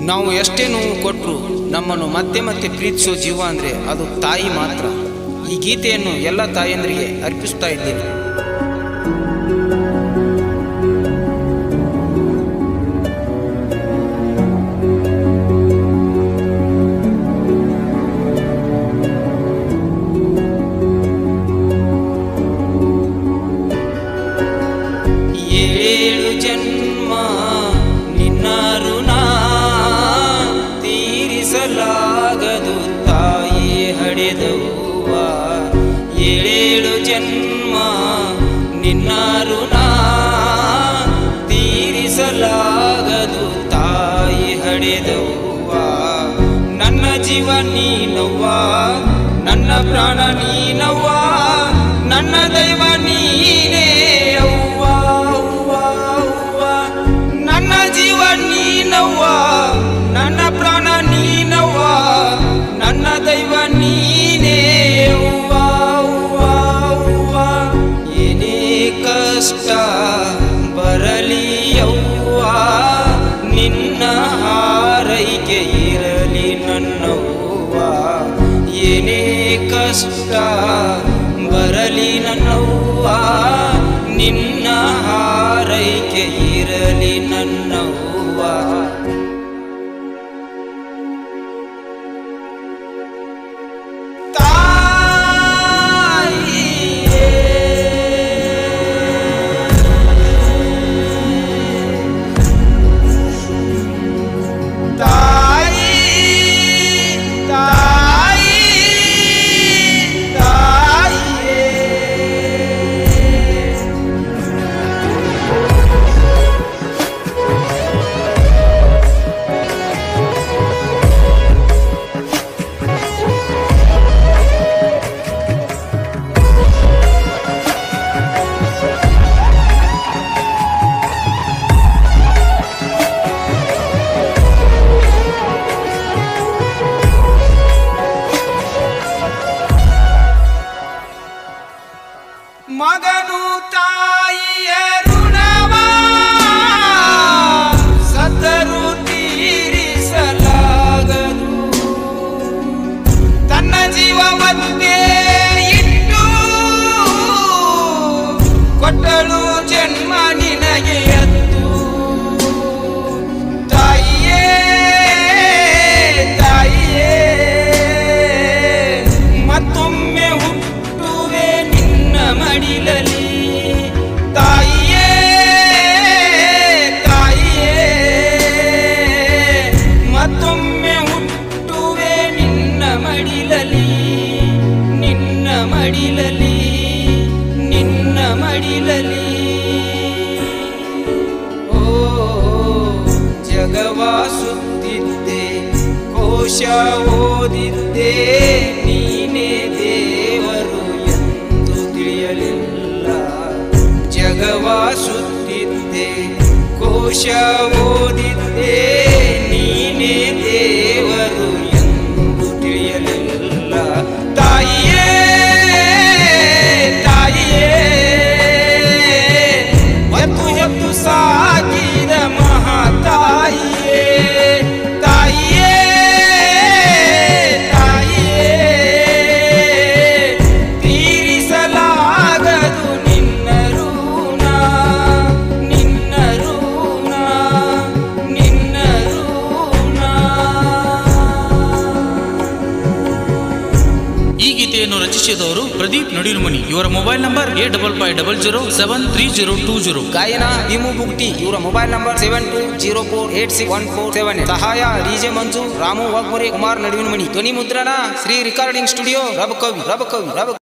ನಾವು ಎಷ್ಟೇ ನೋವು ಕೊಟ್ಟರು ನಮ್ಮನ್ನು ಮತ್ತೆ ಮತ್ತೆ ಪ್ರೀತಿಸೋ ಜೀವ ಅಂದರೆ ಅದು ತಾಯಿ ಮಾತ್ರ ಈ ಗೀತೆಯನ್ನು ಎಲ್ಲ ತಾಯಂದರಿಗೆ ಅರ್ಪಿಸ್ತಾ ಇದ್ದೇನೆ ಏಳು ಜನ್ಮ ನಿನ್ನ ಋಣ ತೀರಿಸಲಾಗದು ತಾಯಿ ಹಡೆದವ್ವ ಏಳೇಳು ಜನ್ಮ ನಿನ್ನ ಋಣ ತೀರಿಸಲಾಗದು ತಾಯಿ ಹಡೆದವ್ವ ನನ್ನ ಜೀವ ನೀನವ್ವ ನನ್ನ ಪ್ರಾಣ ನೀನವ್ವ ನನ್ನ ದೈವ ನೀನೇ ಅವ್ವ ಅವ್ವ ಅವ್ವ ನನ್ನ ಜೀವ ನೀನವ್ವ ನನ್ನ ಪ್ರಾಣ ನೀನವ್ವ ನನ್ನ ದೈವ ನೀನೇ ಅವ್ವ ಅವ್ವ ಅವ್ವ ಏನೇ ಕಷ್ಟ ಬರಲಿ ಅವ್ವ ನಿನ್ನ ಹಾರೈಕೆ ಇರಲಿ ನನ್ನವ್ವ ಏನೇ ಕಷ್ಟ ಬರಲಿ ನನ್ನವ್ವ ನಿನ್ನ ಹಾರೈಕೆ ಇರಲಿ ನನ್ನವ್ವ ತಾಯಿ ತಾಯಿ ತಾಯಿಯೇ ಮಗನು ತಾಯಿಯ ಋಣವ ಸತರು ತೀರಿಸಲಾಗದು ತನ್ನ ಜೀವವನ್ನೇ ಇಟ್ಟು ಕೊಟ್ಟಳು ಜನ್ಮ ನಿನಗೆ ಎತ್ತು ತಾಯಿಯೇ ತಾಯಿಯೇ ಮತ್ತೊಮ್ಮೆ ಹುಟ್ಟುವೆ ನಿನ್ನ ಮಡಿಲಲಿ ತಾಯಿಯೇ ತಾಯಿಯೇ ಮತ್ತೊಮ್ಮೆ ಹುಟ್ಟುವೆ ನಿನ್ನ ಮಡಿಲಲಿ ನಿನ್ನ ಮಡಿಲಲಿ ನಿನ್ನ ಮಡಿಲಲಿ ಓ ಜಗವ ಸುತ್ತಿದ್ದೆ ಕೋಶ ಓದಿದ್ದೆ ನೀನೇ ದೇವರು ಎಂದು ತಿಳಿಯಲಿಲ್ಲ ಜಗವ ಸುತ್ತಿದ್ದೆ ಕೋಶ ಓದಿದ್ದೆ ನೀನೇ ದೇವರು ಎಂದು ತಿಳಿಯಲಿಲ್ಲ ತಾಯಿಯೇ ತಾಯಿಯೇ ಹೊತ್ತು ಹೊತ್ತು ಸಾಕಿದ ಮಹಾತಾಯಿಯೇ ತಾಯಿಯೇ ತಾಯಿಯೇ ತೀರಿಸಲಾಗದು ನಿನ್ನ ಋಣ ನಿನ್ನ ಋಣ ನಿನ್ನ ಋಣ ಈ ಗೀತೆಯನ್ನು ರಚಿಸಿದವರು ಪ್ರದೀಪ್ ನಡಿರುಮನಿ ಇವರ mobile number eight double five double zero seven three zero two zero ಗಾಯನ ಭೀಮು ಬುಕ್ಟಿ ಇವರ mobile number seven two zero four eight six one four seven ಸಹಾಯ ಡಿಜೆ ಮಂಜು ರಾಮು ವಾಗ್ಮುರೆ ಕುಮಾರ್ ನಡುವಿನ ಮಣಿ ಧ್ವನಿ ಮುದ್ರಣ ಶ್ರೀ ರಿಕಾರ್ಡಿಂಗ್ ಸ್ಟುಡಿಯೋ ರಬ ಕವಿ ರಬ ಕವಿ ರಬ